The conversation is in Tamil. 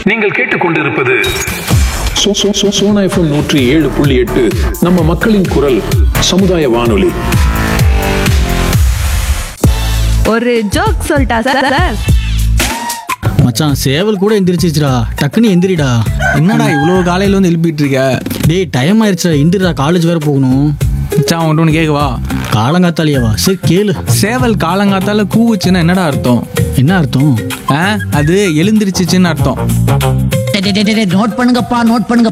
நீங்கள் கேட்டுக்கொண்டிருப்பது சோ- சோ- சோ- சோனா எஃப்எம் நூற்றி ஏழு புள்ளி எட்டு நம்ம மக்களின் குரல் சமுதாய வானொலி ஒரு ஜோக் சொல்லிட்டா சார் சார் மச்சான் சேவல் கூட எந்திரிச்சிச்சுடா டக்குன்னு எந்திரிடா என்னடா இவ்வளோ காலையில வந்து எழுப்பிட்டு இருக்க டேய் டைம் ஆயிடுச்சுடா எந்திரிடா காலேஜ் வேற போகணும் மச்சான் உன்ட்டு ஒன்று கேட்கவா காலங்காத்தாலியாவா சரி கேளு சேவல் காலங்காத்தால கூவுச்சுன்னா என்னடா அர்த்தம் என்ன அர்த்தம் ஆ அது எழுந்திருச்சுன்னு அர்த்தம் டேய், டேய், டேய், டேய், நோட் பண்ணுங்கப்பா நோட் பண்ணுங்க